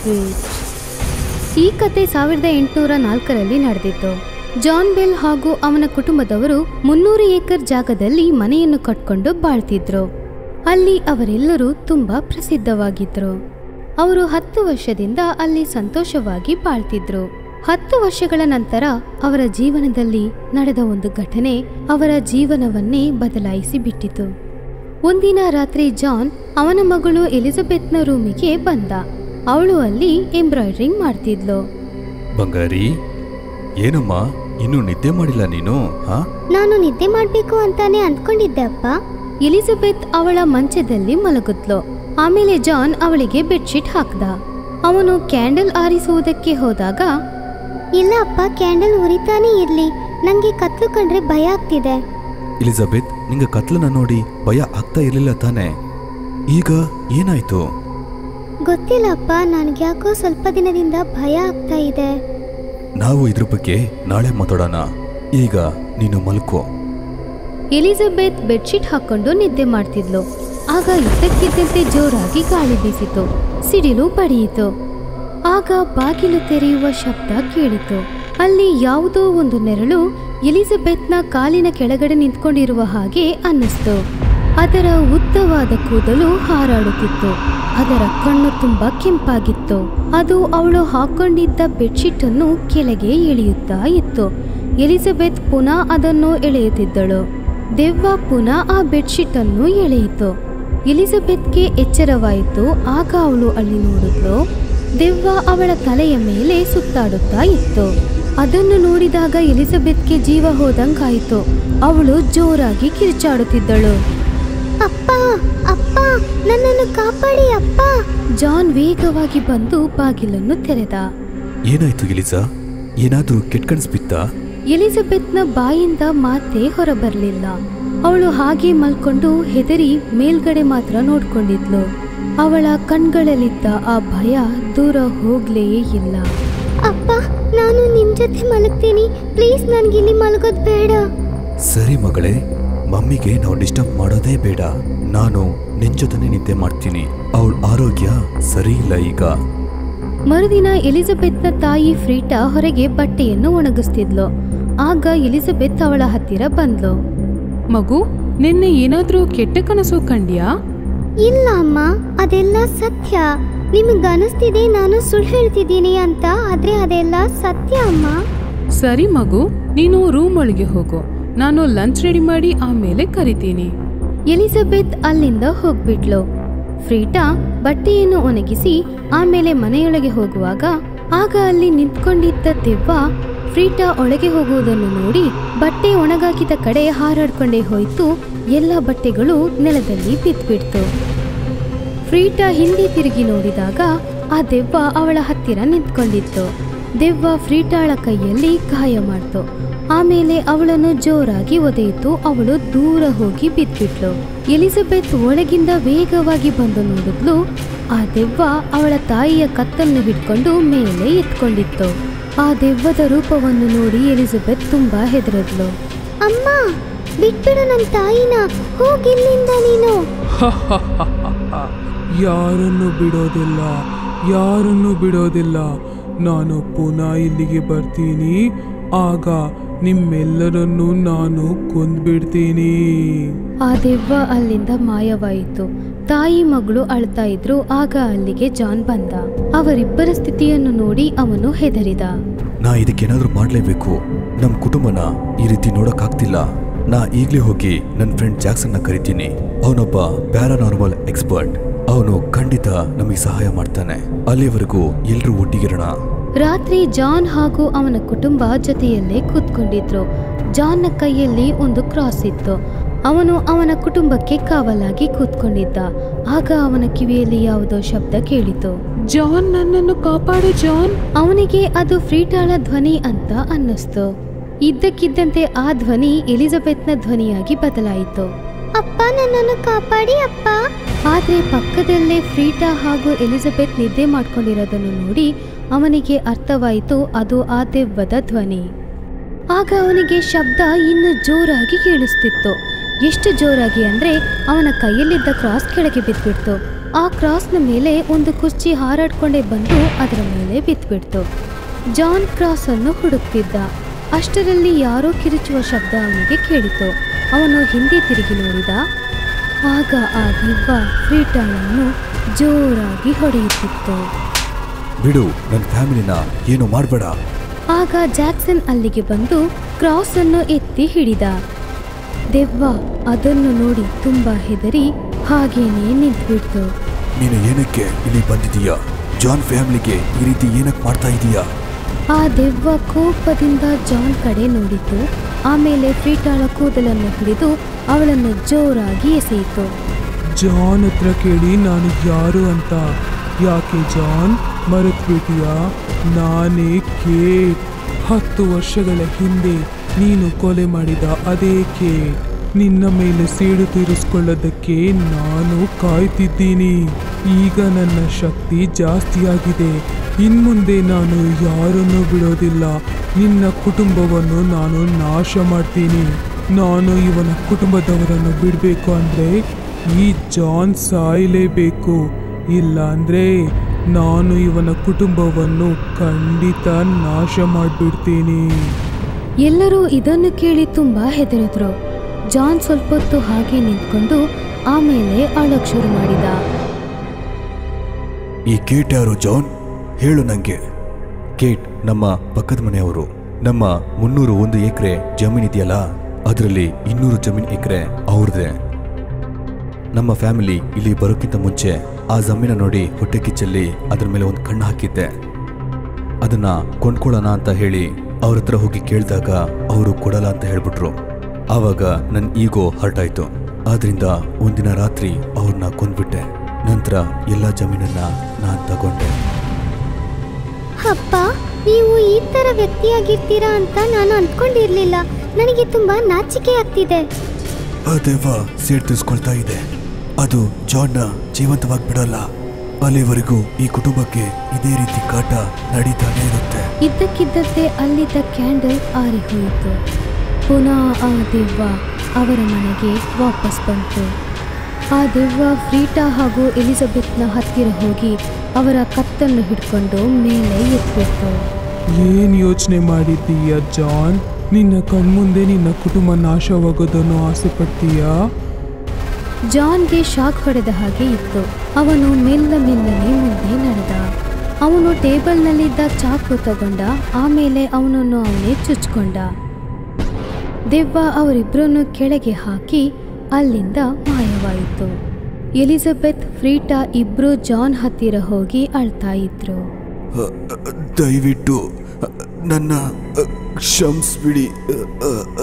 sweet ಈ ಕತೆ ಸಾವಿರದ ಎಂಟುನೂರ ನಾಲ್ಕರಲ್ಲಿ ನಡೆದಿತ್ತು ಜಾನ್ ಬೆಲ್ ಹಾಗೂ ಅವನ ಕುಟುಂಬದವರು ಮುನ್ನೂರು ಏಕರ್ ಜಾಗದಲ್ಲಿ ಮನೆಯನ್ನು ಕಟ್ಕೊಂಡು ಬಾಳ್ತಿದ್ರು ಅಲ್ಲಿ ಅವರೆಲ್ಲರೂ ತುಂಬಾ ಪ್ರಸಿದ್ಧವಾಗಿದ್ರು ಅವರು ಹತ್ತು ವರ್ಷದಿಂದ ಅಲ್ಲಿ ಸಂತೋಷವಾಗಿ ಬಾಳ್ತಿದ್ರು ಹತ್ತು ವರ್ಷಗಳ ನಂತರ ಅವರ ಜೀವನದಲ್ಲಿ ನಡೆದ ಒಂದು ಘಟನೆ ಅವರ ಜೀವನವನ್ನೇ ಬದಲಾಯಿಸಿ ಬಿಟ್ಟಿತು ಒಂದಿನ ರಾತ್ರಿ ಜಾನ್ ಅವನ ಮಗಳು ಎಲಿಜಬೆತ್ನ ರೂಮಿಗೆ ಬಂದ ಅವಳು ಅಲ್ಲಿ ಎಂಬ್ರಾಯ್ಡ್ರಿಂಗ್ ಮಾಡ್ತಿದ್ಲು ಬಂಗಾರಿ ಏನಮ್ಮ ಇನ್ನೂ ನಿದ್ದೆ ಮಾಡಿಲ್ಲ ನೀನು ಹಾ ನಾನು ನಿದ್ದೆ ಮಾಡಬೇಕು ಅಂತಾನೆ ಅಂದ್ಕೊಂಡಿದ್ದೆ ಅಪ್ಪ ಎಲಿಜಬೆತ್ ಅವಳ ಮಂಚದಲ್ಲಿ ಮಲಗಿದ್ಲು ಆಮೇಲೆ ಜಾನ್ ಅವಳಿಗೆ ಬೆಡ್ಶೀಟ್ ಹಾಕ್ದ ಅವನು ಕ್ಯಾಂಡಲ್ ಆರಿಸುವುದಕ್ಕೆ ಹೋದಾಗ ಇಲ್ಲ ಅಪ್ಪ ಕ್ಯಾಂಡಲ್ ಉರಿತಾನೆ ಇರ್ಲಿ ನಂಗೆ ಕತ್ಲು ಕಂಡ್ರೆ ಭಯ ಆಗ್ತಿದೆ ಎಲಿಜಬೆತ್ ನಿಂಗೆ ಕತ್ಲನ್ನ ನೋಡಿ ಭಯ ಆಗ್ತಾ ಇರಲಿಲ್ಲ ತಾನೇ ಈಗ ಏನಾಯ್ತು ಗೊತ್ತಿಲ್ಲ ಅಪ್ಪ ನನಗೆ ಯಾಕೋ ಸ್ವಲ್ಪ ದಿನದಿಂದ ಭಯ ಆಗ್ತಾ ಇದೆ ನಾವು ಇದ್ರ ಬಗ್ಗೆ ನಾಳೆ ಮಾತಾಡೋಣ ಈಗ ನೀನು ಮಲ್ಕೋ ಎಲಿಜಬೆತ್ ಬೆಡ್ಶೀಟ್ ಹಾಕೊಂಡು ನಿದ್ದೆ ಮಾಡ್ತಿದ್ಲು ಆಗ ಇದ್ದಕ್ಕಿದ್ದಂತೆ ಜೋರಾಗಿ ಗಾಳಿ ಬೀಸಿತು ಸಿಡಿಲು ಬಡಿಯಿತು ಆಗ ಬಾಗಿಲು ತೆರೆಯುವ ಶಬ್ದ ಕೇಳಿತು ಅಲ್ಲಿ ಯಾವುದೋ ಒಂದು ನೆರಳು ಎಲಿಜಬೆತ್ನ ಕಾಲಿನ ಕೆಳಗಡೆ ನಿಂತ್ಕೊಂಡಿರುವ ಹಾಗೆ ಅನ್ನಿಸ್ತು ಅದರ ಉದ್ದವಾದ ಕೂದಲು ಹಾರಾಡುತ್ತಿತ್ತು ಅದರ ಕಣ್ಣು ತುಂಬಾ ಕೆಂಪಾಗಿತ್ತು ಅದು ಅವಳು ಹಾಕೊಂಡಿದ್ದ ಬೆಡ್ಶೀಟ್ ಅನ್ನು ಕೆಳಗೆ ಎಳೆಯುತ್ತಾ ಇತ್ತು ಎಲಿಜಬೆತ್ ಪುನಃ ಅದನ್ನು ಎಳೆಯುತ್ತಿದ್ದಳು ದೆವ್ವ ಪುನಃ ಆ ಬೆಡ್ಶೀಟ್ ಅನ್ನು ಎಳೆಯಿತು ಎಲಿಜಬೆತ್ಗೆ ಎಚ್ಚರವಾಯಿತು ಆಗ ಅವಳು ಅಲ್ಲಿ ನೋಡಿದ್ಲು ದೆವ್ವ ಅವಳ ತಲೆಯ ಮೇಲೆ ಸುತ್ತಾಡುತ್ತಾ ಇತ್ತು ಅದನ್ನು ನೋಡಿದಾಗ ಎಲಿಜಬೆತ್ಗೆ ಜೀವ ಹೋದಂಗಾಯಿತು ಅವಳು ಜೋರಾಗಿ ಕಿರ್ಚಾಡುತ್ತಿದ್ದಳು ಅಪ್ಪ ಅಪ್ಪ ನನ್ನನ್ನು ಕಾಪಾಡಿ ಅಪ್ಪ ಜಾನ್ ವೇಗವಾಗಿ ಬಂದು ಬಾಗಿಲನ್ನು ತೆರೆದ ಏನಾಯ್ತು ಎಲಿಸಾ ಏನಾದ್ರೂ ಕೆಟ್ಕಣಿಸ್ಬಿತ್ತಾ ಎಲಿಜಬೆತ್ನ ಬಾಯಿಂದ ಮಾತೇ ಹೊರಬರಲಿಲ್ಲ ಅವಳು ಹಾಗೆ ಮಲ್ಕೊಂಡು ಹೆದರಿ ಮೇಲ್ಗಡೆ ಮಾತ್ರ ನೋಡ್ಕೊಂಡಿದ್ಲು ಅವಳ ಕಣ್ಗಳಲ್ಲಿದ್ದ ಆ ಭಯ ದೂರ ಹೋಗ್ಲೇ ಇಲ್ಲ ಅಪ್ಪ ನಾನು ನಿಮ್ ಜೊತೆ ಮಲಗ್ತೀನಿ ಪ್ಲೀಸ್ ನನ್ಗಿಲ್ಲಿ ಮಲಗೋದ್ ಬೇಡ ಸರಿ ಮಗಳೇ ಮಮ್ಮಿಗೆ ನಾವು ಡಿಸ್ಟರ್ಬ್ ಮಾಡೋದೇ ಬೇಡ ನಾನು ನಿನ್ ಜೊತೆನೆ ನಿದ್ದೆ ಮಾಡ್ತೀನಿ ಅವಳ ಆರೋಗ್ಯ ಸರಿ ಇಲ್ಲ ಈಗ ಮರುದಿನ ಎಲಿಜಬೆತ್ನ ತಾಯಿ ಫ್ರೀಟಾ ಹೊರಗೆ ಬಟ್ಟೆಯನ್ನು ಒಣಗಿಸ್ತಿದ್ಲು ಆಗ ಎಲಿಜಬೆತ್ ಅವಳ ಹತ್ತಿರ ಬಂದ್ಲು ಮಗು ನಿನ್ನೆ ಏನಾದ್ರೂ ಕೆಟ್ಟ ಕನಸು ಕಂಡ್ಯಾ ಇಲ್ಲ ಅಮ್ಮ ಅದೆಲ್ಲ ಸತ್ಯ ನಿಮಗ್ ಅನಿಸ್ತಿದೆ ನಾನು ಸುಳ್ಳು ಹೇಳ್ತಿದ್ದೀನಿ ಅಂತ ಆದ್ರೆ ಅದೆಲ್ಲ ಸತ್ಯ ಅಮ್ಮ ಸರಿ ಮಗು ನೀನು ರೂಮ್ ಒಳಗೆ ಹೋಗು ನಾನು ಲಂಚ್ ರೆಡಿ ಮಾಡಿ ಆಮೇಲೆ ಕರಿತೀನಿ ಎಲಿಜಬೆತ್ ಅಲ್ಲಿಂದ ಹೋಗ್ಬಿಟ್ಲು ಫ್ರೀಟಾ ಬಟ್ಟೆಯನ್ನು ಒಣಗಿಸಿ ಆಮೇಲೆ ಮನೆಯೊಳಗೆ ಹೋಗುವಾಗ ಆಗ ಅಲ್ಲಿ ನಿಂತ್ಕೊಂಡಿದ್ದ ದೆವ್ವ ಫ್ರೀಟಾ ಒಳಗೆ ಹೋಗುವುದನ್ನು ನೋಡಿ ಬಟ್ಟೆ ಒಣಗಾಕಿದ ಕಡೆ ಹಾರಾಡ್ಕೊಂಡೇ ಹೋಯ್ತು ಎಲ್ಲ ಬಟ್ಟೆಗಳು ನೆಲದಲ್ಲಿ ಬಿದ್ದ್ಬಿಡ್ತು ಫ್ರೀಟಾ ಹಿಂದೆ ತಿರುಗಿ ನೋಡಿದಾಗ ಆ ದೆವ್ವ ಅವಳ ಹತ್ತಿರ ನಿಂತ್ಕೊಂಡಿತ್ತು ದೆವ್ವ ಫ್ರೀಟಾಳ ಕೈಯಲ್ಲಿ ಗಾಯ ಮಾಡ್ತು ಆಮೇಲೆ ಅವಳನ್ನು ಜೋರಾಗಿ ಒದೆಯಿತು ಅವಳು ದೂರ ಹೋಗಿ ಬಿದ್ಬಿಟ್ಲು ಎಲಿಜಬೆತ್ ಒಳಗಿಂದ ವೇಗವಾಗಿ ಬಂದು ನೋಡಿದ್ಲು ಆ ದೆವ್ವ ಅವಳ ತಾಯಿಯ ಕತ್ತನ್ನು ಹಿಡ್ಕೊಂಡು ಮೇಲೆ ಎತ್ಕೊಂಡಿತ್ತು ಆ ದೆವ್ವದ ರೂಪವನ್ನು ನೋಡಿ ಎಲಿಜಬೆತ್ ತುಂಬಾ ಹೆದರಿದ್ಲು ಅಮ್ಮ ಬಿಟ್ಬಿಡು ನನ್ನ ತಾಯಿನ ಹೋಗಿಲ್ಲಿಂದ ನೀನು ಯಾರನ್ನು ಬಿಡೋದಿಲ್ಲ ಯಾರನ್ನು ಬಿಡೋದಿಲ್ಲ ನಾನು ಪುನಃ ಇಲ್ಲಿಗೆ ಬರ್ತೀನಿ ಆಗ ನಿಮ್ಮೆಲ್ಲರನ್ನು ನಾನು ಕೊಂದ್ಬಿಡ್ತೀನಿ ಆ ದೆವ್ವ ಅಲ್ಲಿಂದ ಮಾಯವಾಯಿತು ತಾಯಿ ಮಗಳು ಅಳ್ತಾ ಇದ್ರು ಆಗ ಅಲ್ಲಿಗೆ ಜಾನ್ ಬಂದ ಅವರಿಬ್ಬರ ಸ್ಥಿತಿಯನ್ನು ನೋಡಿ ಅವನು ಹೆದರಿದ ನಾ ಇದಕ್ಕೇನಾದ್ರೂ ಮಾಡ್ಲೇಬೇಕು ನಮ್ ಕುಟುಂಬನ ಈ ರೀತಿ ನೋಡಕ್ಕಾಗ್ತಿಲ್ಲ ನಾ ಈಗ್ಲೇ ಹೋಗಿ ನನ್ನ ಫ್ರೆಂಡ್ ಜಾಕ್ಸನ್ನ ಕರಿತೀನಿ ಅವನೊಬ್ಬ ಪ್ಯಾರಾನಾರ್ಮಲ್ ಎಕ್ಸ್ಪರ್ಟ್ ಅವನು ಖಂಡಿತ ನಮಗೆ ಸಹಾಯ ಮಾಡ್ತಾನೆ ಅಲ್ಲಿವರೆಗೂ ಎಲ್ರೂ ಒಟ್ಟಿಗಿರೋಣ ರಾತ್ರಿ ಜಾನ್ ಹಾಗೂ ಅವನ ಕುಟುಂಬ ಜೊತೆಯಲ್ಲೇ ಕೂತ್ಕೊಂಡಿದ್ರು ಜಾನ್ನ ಕೈಯಲ್ಲಿ ಒಂದು ಕ್ರಾಸ್ ಇತ್ತು ಅವನು ಅವನ ಕುಟುಂಬಕ್ಕೆ ಕಾವಲಾಗಿ ಕೂತ್ಕೊಂಡಿದ್ದ ಆಗ ಅವನ ಕಿವಿಯಲ್ಲಿ ಯಾವುದೋ ಶಬ್ದ ಕೇಳಿತು ಜಾನ್ ನನ್ನನ್ನು ಕಾಪಾಡು ಜಾನ್ ಅವನಿಗೆ ಅದು ಫ್ರೀಟಾಳ ಧ್ವನಿ ಅಂತ ಅನ್ನಿಸ್ತು ಇದ್ದಕ್ಕಿದ್ದಂತೆ ಆ ಧ್ವನಿ ಎಲಿಜಬೆತ್ನ ಧ್ವನಿಯಾಗಿ ಬದಲಾಯಿತು ಅಪ್ಪ ನನ್ನನ್ನು ಕಾಪಾಡಿ ಅಪ್ಪ ಆದ್ರೆ ಪಕ್ಕದಲ್ಲೇ ಫ್ರೀಟಾ ಹಾಗೂ ಎಲಿಜಬೆತ್ ನಿದ್ದೆ ಮಾಡ್ಕೊಂಡಿರೋದನ್ನು ನೋಡಿ ಅವನಿಗೆ ಅರ್ಥವಾಯಿತು ಅದು ಆ ದೆವ್ವದ ಧ್ವನಿ ಆಗ ಅವನಿಗೆ ಶಬ್ದ ಇನ್ನು ಜೋರಾಗಿ ಕೇಳಿಸ್ತಿತ್ತು ಎಷ್ಟು ಜೋರಾಗಿ ಅಂದ್ರೆ ಅವನ ಕೈಯಲ್ಲಿದ್ದ ಕ್ರಾಸ್ ಕೆಳಗೆ ಬಿದ್ಬಿಡ್ತು ಆ ಕ್ರಾಸ್ನ ಮೇಲೆ ಒಂದು ಕುರ್ಚಿ ಹಾರಾಡ್ಕೊಂಡೇ ಬಂದು ಅದರ ಮೇಲೆ ಬಿದ್ದುಬಿಡ್ತು ಜಾನ್ ಕ್ರಾಸ್ ಅನ್ನು ಹುಡುಕ್ತಿದ್ದ ಅಷ್ಟರಲ್ಲಿ ಯಾರೋ ಕಿರುಚುವ ಶಬ್ದ ಅವನಿಗೆ ಕೇಳಿತು ಅವನು ಹಿಂದೆ ತಿರುಗಿ ನೋಡಿದ ಆಗ ಆ ದಿವ್ಯ ಫ್ರೀಟಾಳನ್ನು ಜೋರಾಗಿ ಹೊಡೆಯುತ್ತಿತ್ತು ಬಿಡು ನನ್ನ ಫ್ಯಾಮಿಲಿನ ಏನು ಮಾಡಬೇಡ ಆಗ ಜಾಕ್ಸನ್ ಅಲ್ಲಿಗೆ ಬಂದು ಕ್ರಾಸ್ ಅನ್ನು ಎತ್ತಿ ಹಿಡಿದ ದೆವ್ವ ಅದನ್ನು ನೋಡಿ ತುಂಬಾ ಹೆದರಿ ಹಾಗೇನೇ ನಿಂತ್ಬಿಡ್ತು ನೀನು ಏನಕ್ಕೆ ಇಲ್ಲಿ ಬಂದಿದೀಯಾ ಜಾನ್ ಫ್ಯಾಮಿಲಿಗೆ ಈ ರೀತಿ ಏನಕ್ಕೆ ಮಾಡ್ತಾ ಇದೀಯಾ ಆ ದೆವ್ವ ಕೋಪದಿಂದ ಜಾನ್ ಕಡೆ ನೋಡಿತು ಆಮೇಲೆ ಫ್ರೀಟಾಳ ಕೂದಲನ್ನು ಹಿಡಿದು ಅವಳನ್ನು ಜೋರಾಗಿ ಎಸೆಯಿತು ಜಾನ್ ಹತ್ರ ಕೇಳಿ ನಾನು ಯಾರು ಅಂತ ಯಾಕೆ ಜಾನ್ ಮರೆತ್ಬಿಟ್ಟಿಯಾ ನಾನೇ ಕೇಟ್ ಹತ್ತು ವರ್ಷಗಳ ಹಿಂದೆ ನೀನು ಕೊಲೆ ಮಾಡಿದ ಅದೇ ಕೇಟ್ ನಿನ್ನ ಮೇಲೆ ಸೇಡು ತೀರಿಸ್ಕೊಳ್ಳೋದಕ್ಕೆ ನಾನು ಕಾಯ್ತಿದ್ದೀನಿ ಈಗ ನನ್ನ ಶಕ್ತಿ ಜಾಸ್ತಿಯಾಗಿದೆ ಇನ್ಮುಂದೆ ನಾನು ಯಾರನ್ನೂ ಬಿಡೋದಿಲ್ಲ ನಿನ್ನ ಕುಟುಂಬವನ್ನು ನಾನು ನಾಶ ಮಾಡ್ತೀನಿ ನಾನು ಇವನ ಕುಟುಂಬದವರನ್ನು ಬಿಡಬೇಕು ಅಂದರೆ ಈ ಜಾನ್ ಸಾಯಲೇಬೇಕು ಇಲ್ಲ ಅಂದರೆ ನಾನು ಇವನ ಕುಟುಂಬವನ್ನು ಖಂಡಿತ ನಾಶ ಮಾಡಿಬಿಡ್ತೀನಿ ಎಲ್ಲರೂ ಇದನ್ನು ಕೇಳಿ ತುಂಬಾ ಹೆದರಿದ್ರು ಜಾನ್ ಸ್ವಲ್ಪ ಹೊತ್ತು ಹಾಗೆ ನಿಂತ್ಕೊಂಡು ಆಮೇಲೆ ಅಳಕ್ ಶುರು ಮಾಡಿದ ಈ ಕೇಟ್ ಯಾರು ಜಾನ್ ಹೇಳು ನಂಗೆ ಕೇಟ್ ನಮ್ಮ ಪಕ್ಕದ ಮನೆಯವರು ನಮ್ಮ ಮುನ್ನೂರು ಒಂದು ಎಕರೆ ಜಮೀನ್ ಇದೆಯಲ್ಲ ಅದರಲ್ಲಿ ಇನ್ನೂರು ಜಮೀನ್ ಎಕರೆ ಅವ್ರದೇ ನಮ್ಮ ಫ್ಯಾಮಿಲಿ ಇಲ್ಲಿ ಬರೋಕ್ಕಿಂತ ಮುಂಚೆ ಆ ಜಮೀನ ನೋಡಿ ಹೊಟ್ಟೆ ಕಿಚ್ಚಲ್ಲಿ ಅದ್ರ ಮೇಲೆ ಒಂದು ಕಣ್ಣು ಹಾಕಿದ್ದೆ ಅದನ್ನ ಕೊಂಡ್ಕೊಳ್ಳೋಣ ಅಂತ ಹೇಳಿ ಅವ್ರ ಹತ್ರ ಹೋಗಿ ಕೇಳಿದಾಗ ಅವರು ಕೊಡಲ್ಲ ಅಂತ ಹೇಳ್ಬಿಟ್ರು ಆವಾಗ ನನ್ನ ಈಗೋ ಹರ್ಟ್ ಆಯ್ತು ಆದ್ರಿಂದ ಒಂದಿನ ರಾತ್ರಿ ಅವ್ರನ್ನ ಕೊಂದ್ಬಿಟ್ಟೆ ನಂತರ ಎಲ್ಲ ಜಮೀನನ್ನ ನಾನು ತಗೊಂಡೆ ಅಪ್ಪ ನೀವು ಈ ಥರ ವ್ಯಕ್ತಿಯಾಗಿರ್ತೀರಾ ಅಂತ ನಾನು ಅಂದ್ಕೊಂಡಿರ್ಲಿಲ್ಲ ನನಗೆ ತುಂಬಾ ನಾಚಿಕೆ ಆಗ್ತಿದೆ ಆ ದೆವ್ವ ಸೇಡ್ ತಿರ್ಸ್ಕೊಳ್ತಾ ಇದೆ ಅದು ಜಾನ್ನ ಜೀವಂತವಾಗಿ ಬಿಡಲ್ಲ ಅಲ್ಲಿವರೆಗೂ ಈ ಕುಟುಂಬಕ್ಕೆ ಇದೇ ರೀತಿ ಕಾಟ ನಡೀತಾನೆ ಇರುತ್ತೆ ಇದ್ದಕ್ಕಿದ್ದಂತೆ ಅಲ್ಲಿದ್ದ ಕ್ಯಾಂಡಲ್ ಆರಿ ಹೋಯಿತು ಪುನಃ ಆ ದೆವ್ವ ಅವರ ಮನೆಗೆ ವಾಪಸ್ ಬಂತು ಆ ದೆವ್ವ ಫ್ರೀಟಾ ಹಾಗೂ ಎಲಿಜಬೆತ್ನ ಹತ್ತಿರ ಹೋಗಿ ಅವರ ಕತ್ತನ್ನು ಹಿಡ್ಕೊಂಡು ಮೇಲೆ ಎತ್ಬಿಡ್ತು ಏನ್ ಯೋಚನೆ ಮಾಡಿದ್ದೀಯ ಜಾನ್ ನಿನ್ನ ಕಣ್ಮುಂದೆ ನಿನ್ನ ಕುಟುಂಬ ನಾಶವಾಗೋದನ್ನು ಆಸೆ ಪಡ್ತೀಯಾ ಜಾನ್ಗೆ ಶಾಕ್ ಹೊಡೆದ ಹಾಗೆ ಇತ್ತು ಅವನು ಮೆಲ್ಲ ಮೆಲ್ಲನೆ ಮುಂದೆ ನಡೆದ ಅವನು ಟೇಬಲ್ನಲ್ಲಿದ್ದ ಚಾಕು ತಗೊಂಡ ಆಮೇಲೆ ಅವನನ್ನು ಅವನೇ ಚುಚ್ಕೊಂಡ ದೆವ್ವ ಅವರಿಬ್ಬರನ್ನು ಕೆಳಗೆ ಹಾಕಿ ಅಲ್ಲಿಂದ ಮಾಯವಾಯಿತು ಎಲಿಜಬೆತ್ ಫ್ರೀಟಾ ಇಬ್ರು ಜಾನ್ ಹತ್ತಿರ ಹೋಗಿ ಅಳ್ತಾ ಇದ್ರು ಅ, ಅ, ದಯವಿಟ್ಟು ಅ, ನನ್ನ ಅ, ಕ್ಷಮಿಸ್ಬಿಡಿ ಅ, ಅ,